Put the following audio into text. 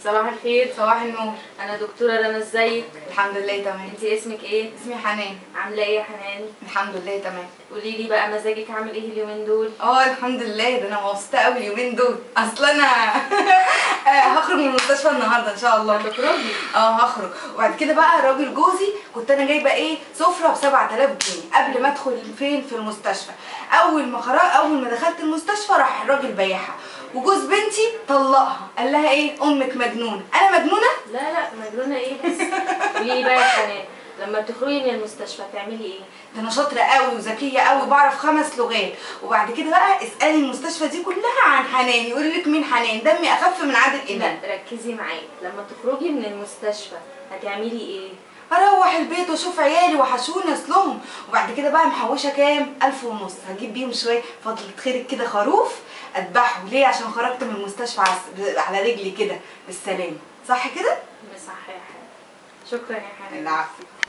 صباح الخير صباح النور انا دكتوره رنا ازيك الحمد لله تمام انت اسمك ايه اسمي حنان عامله ايه يا حنان الحمد لله تمام قولي لي بقى مزاجك عامل ايه اليومين دول اه الحمد لله ده انا مبسوطه قوي اليومين دول اصل انا آه، هخرج من المستشفى النهارده ان شاء الله هتخرجي اه هخرج وبعد كده بقى راجل جوزي كنت انا جايبه ايه سفره ب 7000 جنيه قبل ما ادخل فين في المستشفى اول ما خرج اول ما دخلت المستشفى راح الراجل بايعها وجوز بنتي طلقها قال لها ايه امك مجنونه انا مجنونه لا لا مجنونه ايه بس قولي لي بقى يا حنان لما بتخرجي من المستشفى تعملي ايه ده انا شاطره قوي وذكيه قوي بعرف خمس لغات وبعد كده بقى اسالي المستشفى دي كلها عن حنان يقول لك مين حنان دمي اخف من عادل امام لا ركزي معايا لما تخرجي من المستشفى هتعملي ايه اروح البيت واشوف عيالي وحشوني اصلهم وبعد كده بقى محوشه كام الف ونص هجيب بيهم شويه فضلت خيرك كده خروف اذبحه ليه عشان خرجت من المستشفى عس- على رجلي كده بالسلامه صح كده صح يا حنان شكرا يا حنان العفو